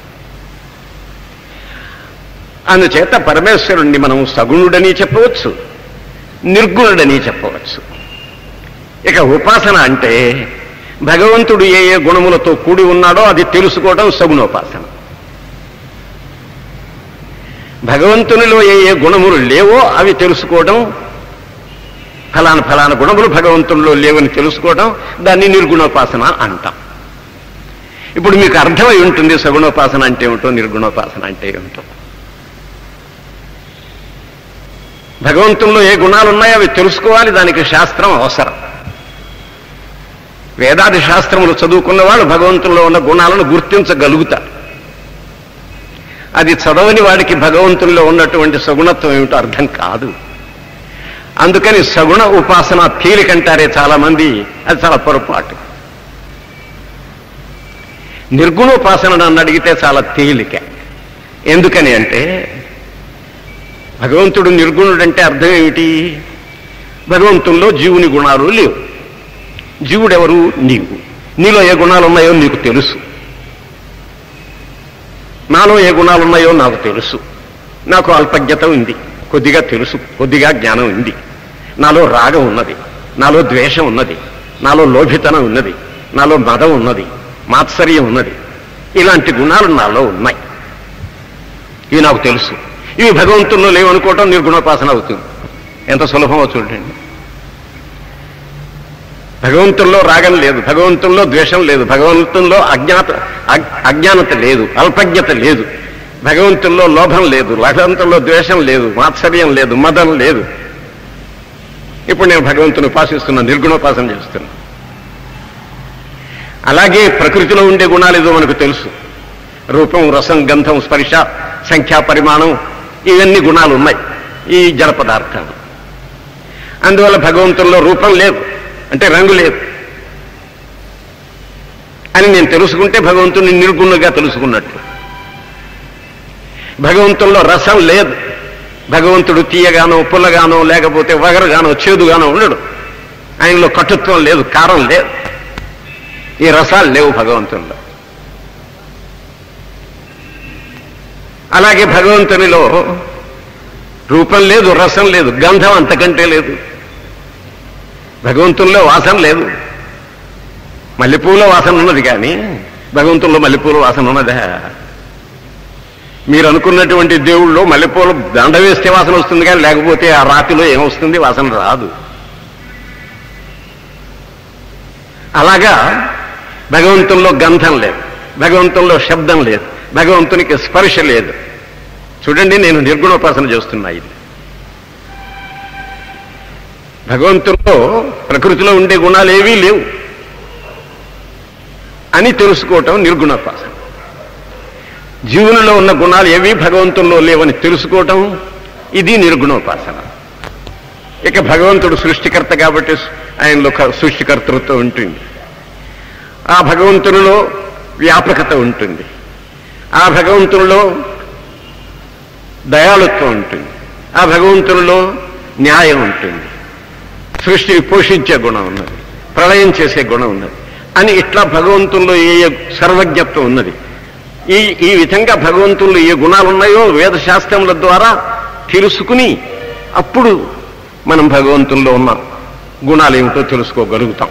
అందుచేత పరమేశ్వరుణ్ణి మనం సగుణుడని చెప్పవచ్చు నిర్గుణుడని చెప్పవచ్చు ఇక ఉపాసన అంటే భగవంతుడు ఏ ఏ గుణములతో కూడి ఉన్నాడో అది తెలుసుకోవడం సగుణోపాసన భగవంతునిలో ఏ ఏ గుణములు లేవో అవి తెలుసుకోవడం ఫలానా ఫలానా గుణములు భగవంతునిలో లేవని తెలుసుకోవడం దాన్ని నిర్గుణోపాసన అంటాం ఇప్పుడు మీకు అర్థమై ఉంటుంది సగుణోపాసన అంటే ఏమిటో నిర్గుణోపాసన అంటే ఏమిటో భగవంతుల్లో ఏ గుణాలు ఉన్నాయో అవి తెలుసుకోవాలి దానికి శాస్త్రం అవసరం వేదాది శాస్త్రములు చదువుకున్న వాళ్ళు భగవంతుల్లో ఉన్న గుణాలను గుర్తించగలుగుతారు అది చదవని వాడికి భగవంతుల్లో ఉన్నటువంటి సగుణత్వం ఏమిటో అర్థం కాదు అందుకని సగుణ ఉపాసన తేలికంటారే చాలా మంది అది చాలా పొరపాటు నిర్గుణోపాసన నన్ను అడిగితే చాలా తేలిక ఎందుకని అంటే భగవంతుడు నిర్గుణుడంటే అర్థం ఏమిటి భగవంతుల్లో జీవుని గుణాలు లేవు జీవుడెవరు నీవు నీలో ఏ గుణాలు ఉన్నాయో నీకు తెలుసు నాలో ఏ గుణాలు ఉన్నాయో నాకు తెలుసు నాకు అల్పజ్ఞత ఉంది కొద్దిగా తెలుసు కొద్దిగా జ్ఞానం ఉంది నాలో రాగం ఉన్నది నాలో ద్వేషం ఉన్నది నాలో లోభితనం ఉన్నది నాలో మదం ఉన్నది మాత్సర్యం ఉన్నది ఇలాంటి గుణాలు నాలో ఉన్నాయి ఇవి నాకు తెలుసు ఇవి భగవంతుల్లో లేవనుకోవటం నిర్గుణోపాసన అవుతుంది ఎంత సులభమో చూడండి భగవంతుల్లో రాగం లేదు భగవంతుల్లో ద్వేషం లేదు భగవంతుల్లో అజ్ఞాత అగ్- అజ్ఞానత లేదు అల్పజ్ఞత లేదు భగవంతుల్లో లోభం లేదు భగవంతుల్లో ద్వేషం లేదు మాత్సర్యం లేదు మదం లేదు ఇప్పుడు నేను భగవంతుని ఉపాసిస్తున్నా నిర్గుణోపాసన చేస్తున్నా అలాగే ప్రకృతిలో ఉండే గుణాలు ఏదో మనకు తెలుసు రూపం రసం గంధం స్పర్శ సంఖ్యా పరిమాణం ఇవన్నీ గుణాలు ఉన్నాయి ఈ జడ పదార్థాలు అందువల్ల భగవంతుల్లో రూపం లేదు అంటే రంగు లేదు అని నేను తెలుసుకుంటే భగవంతుని నిర్గుణంగా తెలుసుకున్నట్లు భగవంతుల్లో రసం లేదు భగవంతుడు తీయగానో పుల్లగానో లేకపోతే వగరగానో చేదుగానో ఉండడు ఆయనలో కటుత్వం లేదు కారం లేదు ఈ రసాలు లేవు భగవంతుల్లో అలాగే భగవంతునిలో రూపం లేదు రసం లేదు గంధం అంతకంటే లేదు భగవంతుల్లో వాసన లేదు మల్లెపూల వాసన ఉన్నది కానీ భగవంతుల్లో మల్లెపూల వాసన ఉన్నదా మీరు అనుకున్నటువంటి దేవుళ్ళలో మల్లెపూల దండ వేస్తే వాసన వస్తుంది కానీ లేకపోతే ఆ రాతిలో ఏమొస్తుంది వాసన రాదు అలాగా భగవంతుల్లో గంధం లేదు భగవంతుల్లో శబ్దం లేదు భగవంతునికి స్పర్శ లేదు చూడండి నేను నిర్గుణోపాసన చేస్తున్నా ఇది భగవంతుల్లో ప్రకృతిలో ఉండే గుణాలు ఏవీ లేవు అని తెలుసుకోవటం నిర్గుణోపాసన జీవునిలో ఉన్న గుణాలు ఏవి భగవంతుల్లో లేవని తెలుసుకోవటం ఇది నిర్గుణోపాసన ఇక భగవంతుడు సృష్టికర్త కాబట్టి ఆయనలో క- సృష్టికర్తృత్వం ఉంటుంది ఆ భగవంతునిలో వ్యాపకత ఉంటుంది ఆ భగవంతునిలో దయాళుత్వం ఉంటుంది ఆ భగవంతునిలో న్యాయం ఉంటుంది సృష్టిని పోషించే గుణం ఉన్నది ప్రళయం చేసే గుణం ఉన్నది అని ఇట్లా భగవంతుల్లో ఏ ఏ సర్వజ్ఞత్వం ఉన్నది ఈ ఈ విధంగా భగవంతుల్లో ఏ గుణాలు ఉన్నాయో వేదశాస్త్రముల ద్వారా తెలుసుకుని అప్పుడు మనం భగవంతుల్లో ఉన్న గుణాలు ఏమిటో తెలుసుకోగలుగుతాం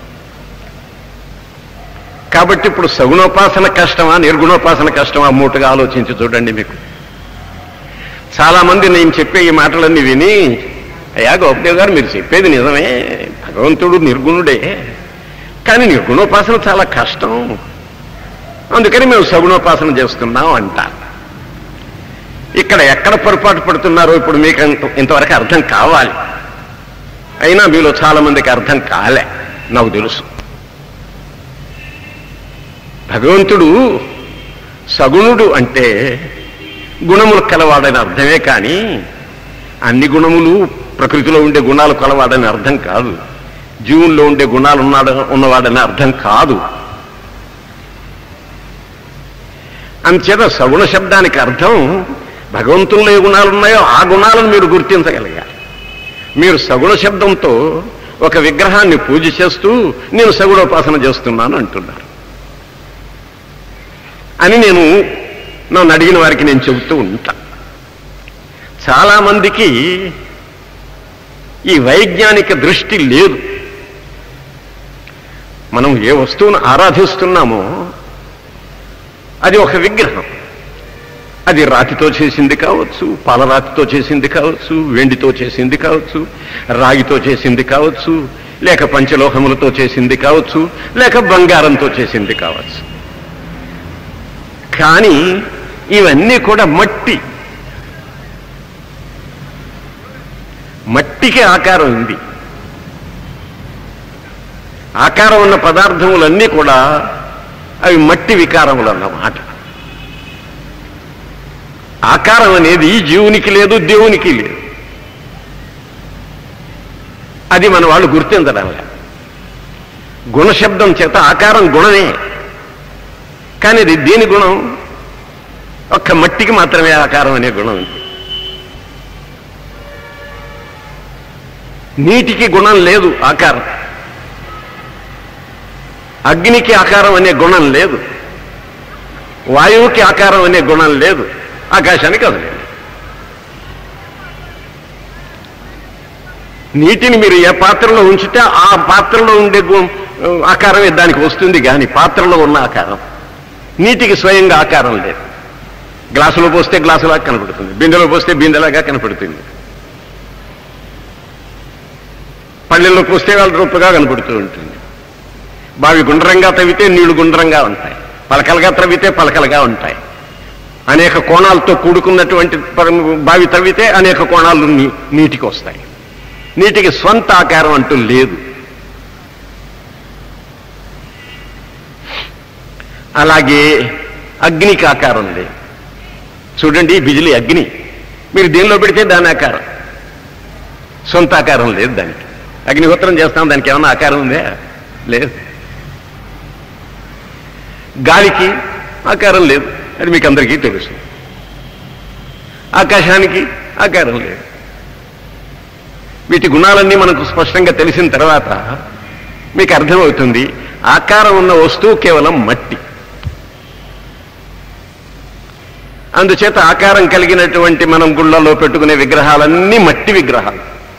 కాబట్టి ఇప్పుడు సగుణోపాసన కష్టమా నిర్గుణోపాసన కష్టమా మూటగా ఆలోచించి చూడండి మీకు చాలా మంది నేను చెప్పే ఈ మాటలన్నీ విని అయ్యా గోపదేవ్ గారు మీరు చెప్పేది నిజమే భగవంతుడు నిర్గుణుడే కానీ నిర్గుణోపాసన చాలా కష్టం అందుకని మేము సగుణోపాసన చేస్తున్నాం అంటారు ఇక్కడ ఎక్కడ పొరపాటు పడుతున్నారో ఇప్పుడు మీకు ఇంత- ఇంతవరకు అర్థం కావాలి అయినా మీలో చాలా మందికి అర్థం కాలే నాకు తెలుసు భగవంతుడు సగుణుడు అంటే గుణములు కలవాడని అర్థమే కానీ అన్ని గుణములు ప్రకృతిలో ఉండే గుణాలు కలవాడని అర్థం కాదు జీవుల్లో ఉండే గుణాలు ఉన్నాడు ఉన్నవాడని అర్థం కాదు అంచేత సగుణ శబ్దానికి అర్థం భగవంతుల్లో ఏ గుణాలు ఉన్నాయో ఆ గుణాలను మీరు గుర్తించగలిగారు మీరు సగుణ శబ్దంతో ఒక విగ్రహాన్ని పూజ చేస్తూ నేను సగుణోపాసన చేస్తున్నాను అంటున్నారు అని నేను నన్ను అడిగిన వారికి నేను చెబుతూ ఉంటా చాలా మందికి ఈ వైజ్ఞానిక దృష్టి లేదు మనం ఏ వస్తువును ఆరాధిస్తున్నామో అది ఒక విగ్రహం అది రాతితో చేసింది కావచ్చు పాలరాతితో చేసింది కావచ్చు వెండితో చేసింది కావచ్చు రాగితో చేసింది కావచ్చు లేక పంచలోహములతో చేసింది కావచ్చు లేక బంగారంతో చేసింది కావచ్చు కానీ ఇవన్నీ కూడా మట్టి మట్టికి ఆకారం ఉంది ఆకారం ఉన్న పదార్థములన్నీ కూడా అవి మట్టి వికారములు అన్నమాట ఆకారం అనేది జీవునికి లేదు దేవునికి లేదు అది మన వాళ్ళు గుర్తించడం లేదు గుణశబ్దం చేత ఆకారం గుణమే కానీ అది దేని గుణం ఒక్క మట్టికి మాత్రమే ఆకారం అనే గుణం ఉంది నీటికి గుణం లేదు ఆకారం అగ్నికి ఆకారం అనే గుణం లేదు వాయువుకి ఆకారం అనే గుణం లేదు ఆకాశానికి అది లేదు నీటిని మీరు ఏ పాత్రలో ఉంచితే ఆ పాత్రలో ఉండే గు- ఆకారమే దానికి వస్తుంది కానీ పాత్రలో ఉన్న ఆకారం నీటికి స్వయంగా ఆకారం లేదు గ్లాసులో పోస్తే గ్లాసులాగా కనపడుతుంది బిందెలో పోస్తే బిందెలాగా కనపడుతుంది పళ్ళెల్లో పోస్తే వాళ్ళ రూపగా కనపడుతూ ఉంటుంది బావి గుండ్రంగా తవ్వితే నీళ్లు గుండ్రంగా ఉంటాయి పలకలుగా త్రవ్వితే పలకలుగా ఉంటాయి అనేక కోణాలతో కూడుకున్నటువంటి పర- బావి తవ్వితే అనేక కోణాలు నీ- నీటికి వస్తాయి నీటికి స్వంత ఆకారం అంటూ లేదు అలాగే అగ్నికి ఆకారం లేదు చూడండి బిజిలీ అగ్ని మీరు దీనిలో పెడితే దాని ఆకారం సొంత ఆకారం లేదు దానికి అగ్నిహోత్రం చేస్తాం దానికి ఏమన్నా ఆకారం ఉందా లేదు గాలికి ఆకారం లేదు అది మీకు అందరికీ తెలుసు ఆకాశానికి ఆకారం లేదు వీటి గుణాలన్నీ మనకు స్పష్టంగా తెలిసిన తర్వాత మీకు అర్థమవుతుంది ఆకారం ఉన్న వస్తువు కేవలం మట్టి అందుచేత ఆకారం కలిగినటువంటి మనం గుళ్ళలో పెట్టుకునే విగ్రహాలన్నీ మట్టి విగ్రహాలు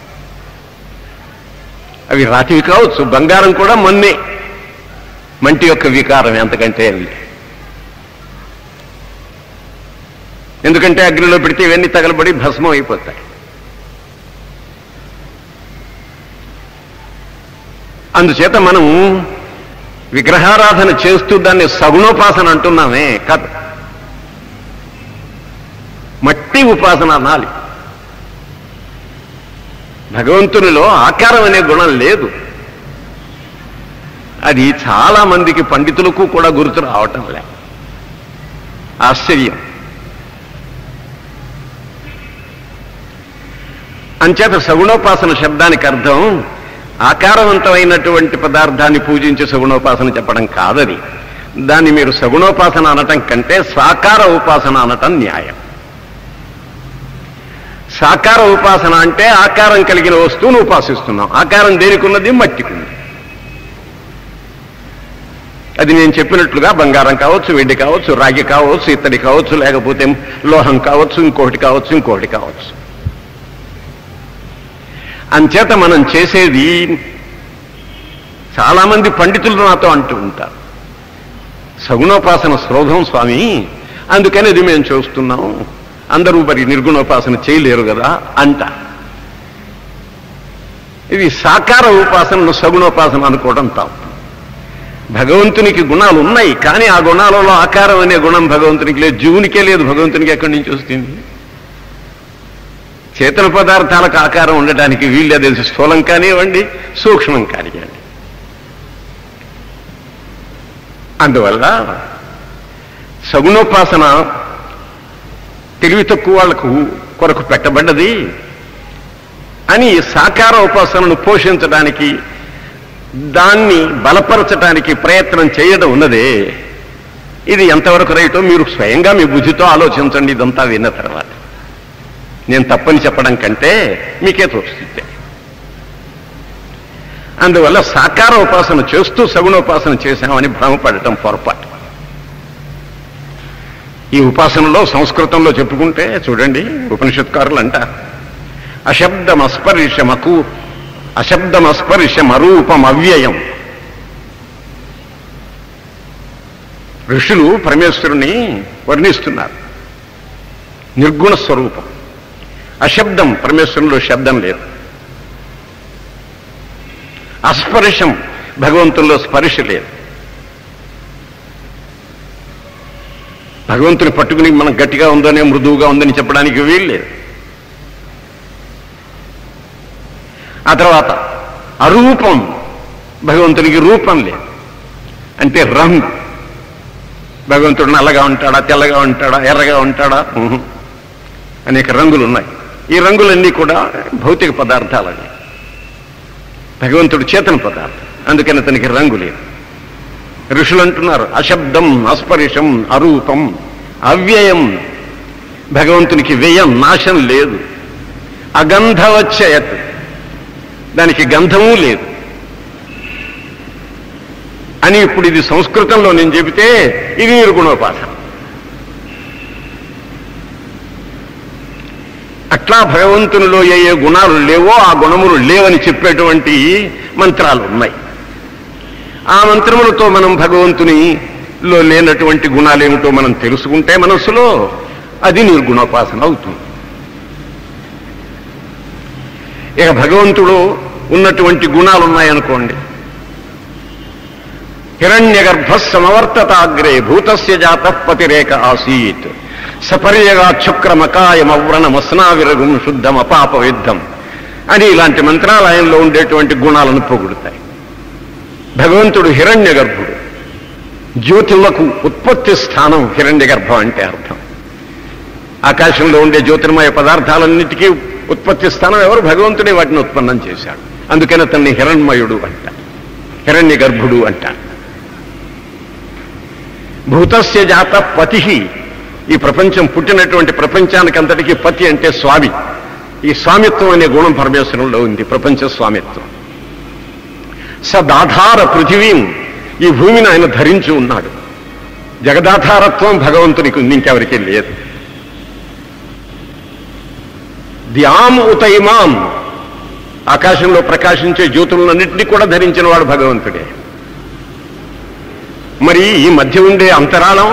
అవి రాతివి కావచ్చు బంగారం కూడా మొన్నే మంటి యొక్క వికారం ఎంతకంటే అవి ఎందుకంటే అగ్నిలో పెడితే ఇవన్నీ తగలబడి భస్మం అయిపోతాయి అందుచేత మనం విగ్రహారాధన చేస్తూ దాన్ని సగుణోపాసన అంటున్నామే కాదు మట్టి ఉపాసన అనాలి భగవంతునిలో ఆకారం అనే గుణం లేదు అది చాలా మందికి పండితులకు కూడా గుర్తు రావటం లే ఆశ్చర్యం అంచేత సగుణోపాసన శబ్దానికి అర్థం ఆకారవంతమైనటువంటి పదార్థాన్ని పూజించి సగుణోపాసన చెప్పడం కాదది దాన్ని మీరు సగుణోపాసన అనటం కంటే సాకార ఉపాసన అనటం న్యాయం సాకార ఉపాసన అంటే ఆకారం కలిగిన వస్తువును ఉపాసిస్తున్నాం ఆకారం దేనికున్నది మట్టికున్నది అది నేను చెప్పినట్లుగా బంగారం కావచ్చు వెండి కావచ్చు రాగి కావచ్చు ఇత్తడి కావచ్చు లేకపోతే లోహం కావచ్చు ఇంకోటి కావచ్చు ఇంకోటి కావచ్చు అంచేత మనం చేసేది చాలామంది పండితులు నాతో అంటూ ఉంటారు సగుణోపాసన శ్రోధం స్వామి అందుకని ఇది మేము చూస్తున్నాం అందరూ మరి నిర్గుణోపాసన చేయలేరు కదా అంట ఇది సాకార ఉపాసనను సగుణోపాసన అనుకోవడం తప్పు భగవంతునికి గుణాలు ఉన్నాయి కానీ ఆ గుణాలలో ఆకారం అనే గుణం భగవంతునికి లేదు జీవునికే లేదు భగవంతునికి ఎక్కడి నుంచి వస్తుంది చేతన పదార్థాలకు ఆకారం ఉండటానికి వీళ్ళే తెలిసి స్థూలం కానివ్వండి సూక్ష్మం కానివ్వండి అందువల్ల సగుణోపాసన తెలివి తక్కువ వాళ్లకు కొరకు పెట్టబడ్డది అని సాకార ఉపాసనను పోషించడానికి దాన్ని బలపరచడానికి ప్రయత్నం చేయడం ఉన్నదే ఇది ఎంతవరకు రైటో మీరు స్వయంగా మీ బుద్ధితో ఆలోచించండి ఇదంతా విన్న తర్వాత నేను తప్పని చెప్పడం కంటే మీకే తోస్తుంది అందువల్ల సాకార ఉపాసన చేస్తూ సగుణోపాసన చేశామని భ్రమపడటం పొరపాటు ఈ ఉపాసనలో సంస్కృతంలో చెప్పుకుంటే చూడండి ఉపనిషత్కారులు అంటారు అశబ్దమస్పర్శమకు అశబ్దమస్పర్శమరూపం అవ్యయం ఋషులు పరమేశ్వరుని వర్ణిస్తున్నారు నిర్గుణ స్వరూపం అశబ్దం పరమేశ్వరులో శబ్దం లేదు అస్పర్శం భగవంతుల్లో స్పర్శ లేదు భగవంతుని పట్టుకుని మనం గట్టిగా ఉందనే మృదువుగా ఉందని చెప్పడానికి వీలు లేదు ఆ తర్వాత అరూపం భగవంతునికి రూపం లేదు అంటే రంగు భగవంతుడు నల్లగా ఉంటాడా తెల్లగా ఉంటాడా ఎర్రగా ఉంటాడా ఉహు. అనేక రంగులు ఉన్నాయి ఈ రంగులన్నీ కూడా భౌతిక పదార్థాలని భగవంతుడు చేతన పదార్థం అందుకని అతనికి రంగు లేదు ఋషులు అంటున్నారు అశబ్దం అస్పరిషం అరూపం అవ్యయం భగవంతునికి వ్యయం నాశం లేదు అగంధవచ్చయత్ దానికి గంధము లేదు అని ఇప్పుడు ఇది సంస్కృతంలో నేను చెబితే ఇది నిర్గుణోపాసన అట్లా భగవంతునిలో ఏ ఏ గుణాలు లేవో ఆ గుణములు లేవని చెప్పేటువంటి మంత్రాలు ఉన్నాయి ఆ మంత్రములతో మనం భగవంతునిలో లేనటువంటి గుణాలు ఏమిటో మనం తెలుసుకుంటే మనస్సులో అది నిర్గుణోపాసన అవుతుంది ఇక భగవంతుడు ఉన్నటువంటి గుణాలు ఉన్నాయనుకోండి హిరణ్య గర్భ సమవర్తతాగ్రే భూతస్య జాత పతిరేక ఆసీత్ సపర్యగా చుక్రమకాయమవ్రణమస్నావిరగుం శుద్ధం అపాప విద్ధం అని ఇలాంటి మంత్రాలయంలో ఉండేటువంటి గుణాలను పొగుడుతాయి భగవంతుడు హిరణ్య గర్భుడు జ్యోతులకు ఉత్పత్తి స్థానం హిరణ్య గర్భం అంటే అర్థం ఆకాశంలో ఉండే జ్యోతిర్మయ పదార్థాలన్నిటికీ ఉత్పత్తి స్థానం ఎవరు భగవంతుడే వాటిని ఉత్పన్నం చేశాడు అందుకని అతన్ని హిరణ్మయుడు అంట హిరణ్య గర్భుడు అంట భూతస్య జాత పతి ఈ ప్రపంచం పుట్టినటువంటి ప్రపంచానికి అంతటికీ పతి అంటే స్వామి ఈ స్వామిత్వం అనే గుణం పరమేశ్వరంలో ఉంది ప్రపంచ స్వామిత్వం సదాధార పృథివీం ఈ భూమిని ఆయన ధరించి ఉన్నాడు జగదాధారత్వం భగవంతునికి ఉంది ఇంకెవరికీ లేదు ధ్యాం ఉతైమాం ఆకాశంలో ప్రకాశించే జ్యోతులన్నింటినీ కూడా ధరించిన వాడు భగవంతుడే మరి ఈ మధ్య ఉండే అంతరాళం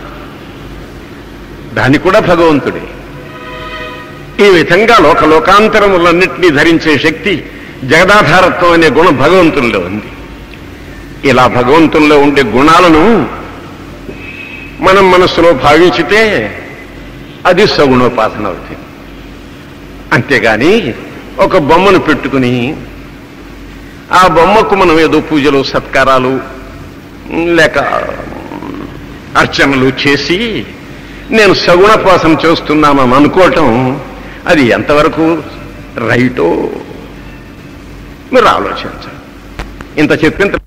దాన్ని కూడా భగవంతుడే ఈ విధంగా లోకలోకాంతరములన్నింటినీ ధరించే శక్తి జగదాధారత్వం అనే గుణం భగవంతుల్లో ఉంది ఇలా భగవంతుల్లో ఉండే గుణాలను మనం మనస్సులో భావించితే అది సగుణోపాసన అవుతుంది అంతేగాని ఒక బొమ్మను పెట్టుకుని ఆ బొమ్మకు మనం ఏదో పూజలు సత్కారాలు లేక అర్చనలు చేసి నేను సగుణోపాసన చేస్తున్నామని అనుకోవటం అది ఎంతవరకు రైటో మీరు ఆలోచించండి ఇంత చెప్పిన